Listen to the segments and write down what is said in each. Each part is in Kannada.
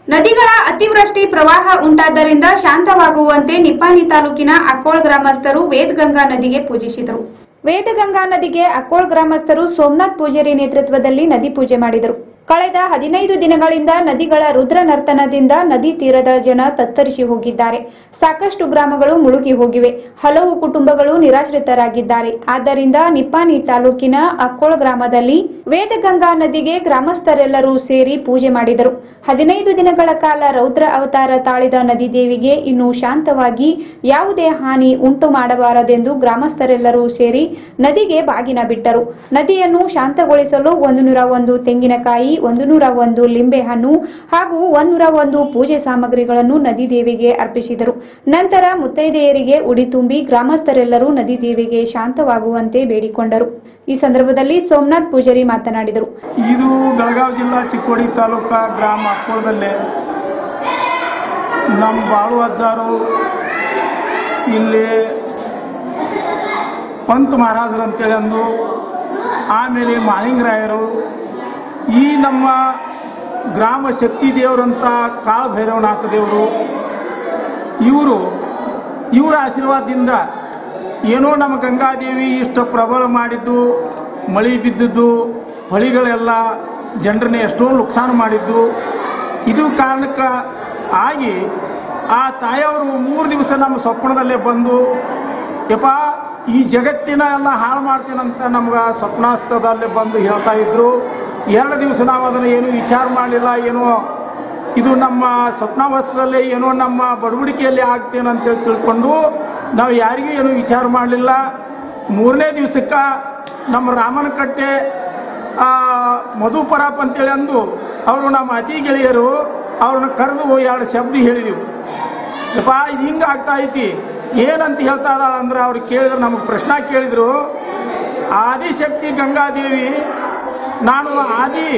ನದಿಗಳ ಅತಿವೃಷ್ಟಿ ಪ್ರವಾಹ ಉಂಟಾದ್ದರಿಂದ ಶಾಂತವಾಗುವಂತೆ ನಿಪ್ಪಾಣಿ ತಾಲೂಕಿನ ಅಕ್ಕೋಳ್ ಗ್ರಾಮಸ್ಥರು ವೇದಗಂಗಾ ನದಿಗೆ ಪೂಜಿಸಿದರು ವೇದಗಂಗಾ ನದಿಗೆ ಅಕ್ಕೋಳ್ ಗ್ರಾಮಸ್ಥರು ಸೋಮನಾಥ್ ಪೂಜಾರಿ ನೇತೃತ್ವದಲ್ಲಿ ನದಿ ಪೂಜೆ ಮಾಡಿದರು ಕಳೆದ ಹದಿನೈದು ದಿನಗಳಿಂದ ನದಿಗಳ ರುದ್ರ ನರ್ತನದಿಂದ ನದಿ ತೀರದ ಜನ ತತ್ತರಿಸಿ ಹೋಗಿದ್ದಾರೆ ಸಾಕಷ್ಟು ಗ್ರಾಮಗಳು ಮುಳುಗಿ ಹೋಗಿವೆ ಹಲವು ಕುಟುಂಬಗಳು ನಿರಾಶ್ರಿತರಾಗಿದ್ದಾರೆ ಆದ್ದರಿಂದ ನಿಪ್ಪಾಣಿ ತಾಲೂಕಿನ ಅಕ್ಕೋಳ್ ಗ್ರಾಮದಲ್ಲಿ ವೇದಗಂಗಾ ನದಿಗೆ ಗ್ರಾಮಸ್ಥರೆಲ್ಲರೂ ಸೇರಿ ಪೂಜೆ ಮಾಡಿದರು ಹದಿನೈದು ದಿನಗಳ ಕಾಲ ರೌದ್ರ ಅವತಾರ ತಾಳಿದ ನದಿ ದೇವಿಗೆ ಇನ್ನು ಶಾಂತವಾಗಿ ಯಾವುದೇ ಹಾನಿ ಉಂಟು ಮಾಡಬಾರದೆಂದು ಗ್ರಾಮಸ್ಥರೆಲ್ಲರೂ ಸೇರಿ ನದಿಗೆ ಬಾಗಿನ ಬಿಟ್ಟರು ನದಿಯನ್ನು ಶಾಂತಗೊಳಿಸಲು ಒಂದು ನೂರ ಒಂದು ತೆಂಗಿನಕಾಯಿ ಒಂದು ನೂರ ಒಂದು ಲಿಂಬೆಹಣ್ಣು ಹಾಗೂ ಒಂದು ನೂರ ಒಂದು ಪೂಜೆ ಸಾಮಗ್ರಿಗಳನ್ನು ನದಿ ದೇವಿಗೆ ಅರ್ಪಿಸಿದರು ನಂತರ ಮುತ್ತೈದೆಯರಿಗೆ ಉಡಿ ತುಂಬಿ ಗ್ರಾಮಸ್ಥರೆಲ್ಲರೂ ನದಿ ದೇವಿಗೆ ಶಾಂತವಾಗುವಂತೆ ಬೇಡಿಕೊಂಡರು ಈ ಸಂದರ್ಭದಲ್ಲಿ ಸೋಮನಾಥ್ ಪೂಜಾರಿ ಮಾತನಾಡಿದರು ಇದು ಬೆಳಗಾವಿ ಜಿಲ್ಲಾ ಚಿಕ್ಕೋಡಿ ತಾಲೂಕಾ ಗ್ರಾಮ ಅಕ್ಕೋಳದಲ್ಲೇ ನಮ್ಮ ಬಾಳು ಅಜ್ಜಾರು ಇಲ್ಲಿ ಪಂತ್ ಮಹಾರಾಜರು ಅಂತೇಳಿ ಅಂದು ಆಮೇಲೆ ಮಾಳಿಂಗರಾಯರು ಈ ನಮ್ಮ ಗ್ರಾಮ ಶಕ್ತಿ ದೇವರಂತ ಕಾಳ ಭೈರವನಾಥ ದೇವರು ಇವರು ಇವರ ಆಶೀರ್ವಾದದಿಂದ ಏನೋ ನಮ್ಮ ಗಂಗಾದೇವಿ ಇಷ್ಟು ಪ್ರಬಲ ಮಾಡಿದ್ದು ಮಳಿ ಬಿದ್ದದ್ದು ಹೊಳಿಗಳೆಲ್ಲ ಜನರನ್ನ ಎಷ್ಟೋ ನುಕ್ಸಾನ ಮಾಡಿದ್ದು ಇದು ಕಾರಣಕ್ಕೆ ಆಗಿ ಆ ತಾಯಿಯವರು ಮೂರು ದಿವಸ ನಮ್ಮ ಸ್ವಪ್ನದಲ್ಲೇ ಬಂದು ಯಪ್ಪ ಈ ಜಗತ್ತಿನ ಎಲ್ಲ ಹಾಳು ಮಾಡ್ತೀನಂತ ನಮ್ಗೆ ಸ್ವಪ್ನಾಸ್ತದಲ್ಲೇ ಬಂದು ಹೇಳ್ತಾ ಇದ್ರು ಎರಡು ದಿವಸ ನಾವು ಅದನ್ನು ಏನು ವಿಚಾರ ಮಾಡಲಿಲ್ಲ ಏನೋ ಇದು ನಮ್ಮ ಸ್ವಪ್ನಾವಸ್ಥದಲ್ಲೇ ಏನೋ ನಮ್ಮ ಬಡವಡಿಕೆಯಲ್ಲಿ ಆಗ್ತೇನೆ ಅಂತೇಳಿ ತಿಳ್ಕೊಂಡು ನಾವು ಯಾರಿಗೂ ಏನು ವಿಚಾರ ಮಾಡಲಿಲ್ಲ ಮೂರನೇ ದಿವಸಕ್ಕೆ ನಮ್ಮ ರಾಮನ ಕಟ್ಟೆ ಆ, ಮಧುಪರಾಪ್ ಅಂತೇಳಿ ಅಂದು ಅವರು ನಮ್ಮ ಅತಿ ಗೆಳೆಯರು ಅವ್ರನ್ನ ಕರೆದು ಎರಡು ಶಬ್ದ ಹೇಳಿದೆವು ಯಪ್ಪ ಇದು ಹಿಂಗೆ ಆಗ್ತಾ ಐತಿ ಏನಂತ ಹೇಳ್ತಾ ಇದ್ದಾಳ ಅಂದ್ರೆ ಅವ್ರು ಕೇಳಿದ್ರು ನಮಗೆ ಪ್ರಶ್ನೆ ಕೇಳಿದ್ರು ಆದಿಶಕ್ತಿ ಗಂಗಾದೇವಿ ನಾನು ಆದಿ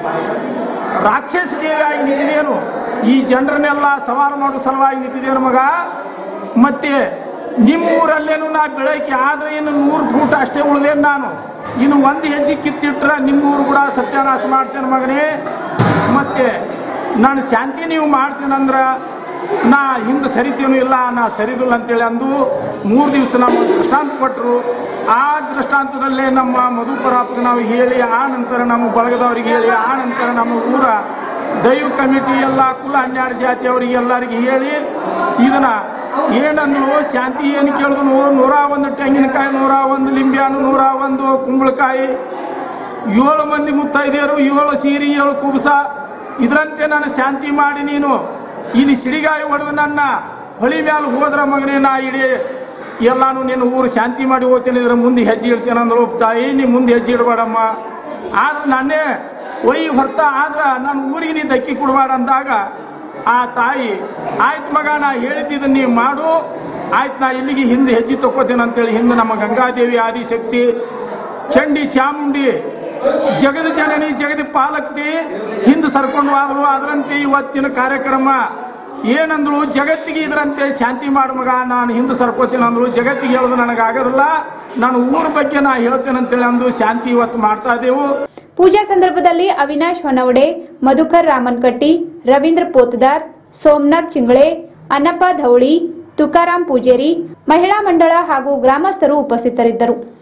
ರಾಕ್ಷಸ ದೇವಿಯಾಗಿ ನಿಂತಿದ್ದೇನು ಈ ಜನರನ್ನೆಲ್ಲ ಸವಾಲು ಮಾಡೋ ಸಲುವಾಗಿ ನಿಂತಿದ್ದೇನು ಮಗ ಮತ್ತೆ ನಿಮ್ಮ ಊರಲ್ಲೇನು ನಾ ಬೆಳಗ್ಗೆ ಆದ್ರೆ ಇನ್ನು ನೂರು ಫೂಟ್ ಅಷ್ಟೇ ಉಳಿದೇನು ನಾನು ಇನ್ನು ಒಂದು ಹೆಜ್ಜೆ ಕಿತ್ತಿಟ್ರೆ ನಿಮ್ಮ ಊರು ಕೂಡ ಸತ್ಯಾನಾಶ ಮಾಡ್ತೇನೆ ಮಗನೇ ಮತ್ತೆ ನಾನು ಶಾಂತಿ ನೀವು ಮಾಡ್ತೀನಂದ್ರೆ ನಾ ಹಿಂದೆ ಸರಿತೇನೂ ಇಲ್ಲ ನಾ ಸರಿದಿಲ್ಲ ಅಂತೇಳಿ ಅಂದು ಮೂರು ದಿವಸ ನಮ್ಮ ದೃಷ್ಟಾಂತ ಕೊಟ್ಟರು ಆ ದೃಷ್ಟಾಂತದಲ್ಲೇ ನಮ್ಮ ಮಧುಪರಾಪ್ಗೆ ನಾವು ಹೇಳಿ ಆ ನಂತರ ನಮ್ಮ ಬಳಗದವ್ರಿಗೆ ಹೇಳಿ ಆ ನಂತರ ನಮ್ಮ ಊರ ದೈವ ಕಮಿಟಿ ಎಲ್ಲ ಕುಲ ಹನ್ನೆರಡು ಜಾತಿ ಅವರಿಗೆ ಎಲ್ಲರಿಗೆ ಹೇಳಿ ಇದನ್ನ ಏನಂದ್ರು ಶಾಂತಿ ಏನು ಕೇಳಿದ್ರು ನೂರ ಒಂದು ತೆಂಗಿನಕಾಯಿ ನೂರ ಒಂದು ಲಿಂಬೆಹಣ್ಣು ನೂರ ಒಂದು ಕುಂಬಳಕಾಯಿ ಏಳು ಮಂದಿ ಮುತ್ತೈದೆಯರು ಏಳು ಸೀರಿ ಏಳು ಕುಬಸ ಇದರಂತೆ ನಾನು ಶಾಂತಿ ಮಾಡಿ ನೀನು ಇಲ್ಲಿ ಸಿಡಿಗಾಯಿ ಹೊಡೆದು ನನ್ನ ಹೊಳಿ ಮ್ಯಾಲ ಹೋದ್ರ ಮಗನೇ ನಾ ಇಡೀ ಎಲ್ಲಾನು ನೀನು ಊರು ಶಾಂತಿ ಮಾಡಿ ಹೋಗ್ತೇನೆ ಇದ್ರ ಮುಂದೆ ಹೆಜ್ಜೆ ಇಡ್ತೇನೆ ಅಂದ್ರು ತಾಯಿ ನೀ ಮುಂದೆ ಹೆಜ್ಜೆ ಇಡಬೇಡಮ್ಮ ಆದ್ರೆ ನಾನೇ ಒಯ್ ಹೊರ್ತ ಆದ್ರ ನಾನು ಊರಿಗೆ ನೀ ದಕ್ಕಿ ಕೊಡಬೇಡ ಅಂದಾಗ ಆ ತಾಯಿ ಆಯ್ತು ಮಗ ನಾ ಹೇಳಿದ್ದಿದ್ದು ನೀ ಮಾಡು ಆಯ್ತು ನಾ ಇಲ್ಲಿಗೆ ಹಿಂದೆ ಹೆಜ್ಜೆ ತಕ್ಕೋತೇನೆ ಅಂತೇಳಿ ಹಿಂದೆ ನಮ್ಮ ಗಂಗಾದೇವಿ ಆದಿಶಕ್ತಿ ಚಂಡಿ ಚಾಮುಂಡಿ ಜಗದ ಜನನಿ ಜಗದ ಪಾಲಕ್ತಿ ಹಿಂದೆ ಸರ್ಕೊಂಡು ಆದ್ರು ಅದರಂತೆ ಇವತ್ತಿನ ಕಾರ್ಯಕ್ರಮ ಏನಂದ್ರು ಜಗತ್ತಿಗೆ ಇದರಂತೆ ಶಾಂತಿ ಮಾಡು ಮಗ ನಾನು ಹಿಂದೆ ಸರ್ಕೋತೀನಿ ಅಂದ್ರು ಜಗತ್ತಿಗೆ ಹೇಳೋದು ನನಗಾಗೋದಿಲ್ಲ ನಾನು ಊರ ಬಗ್ಗೆ ನಾ ಹೇಳ್ತೇನೆ ಅಂತೇಳಿ ಅಂದು ಶಾಂತಿ ಇವತ್ತು ಮಾಡ್ತಾ ಇದ್ದೇವು ಪೂಜಾ ಸಂದರ್ಭದಲ್ಲಿ ಅವಿನಾಶ್ ಹೊನವಡೆ ಮಧುಕರ್ ರಾಮನ್ಕಟ್ಟಿ ರವೀಂದ್ರ ಪೋತದಾರ್ ಸೋಮನಾಥ್ ಚಿಂಗಳೆ ಅನ್ನಪ್ಪ ಧವಳಿ ತುಕಾರಾಂ ಪೂಜೇರಿ ಮಹಿಳಾ ಮಂಡಳ ಹಾಗೂ ಗ್ರಾಮಸ್ಥರು ಉಪಸ್ಥಿತರಿದ್ದರು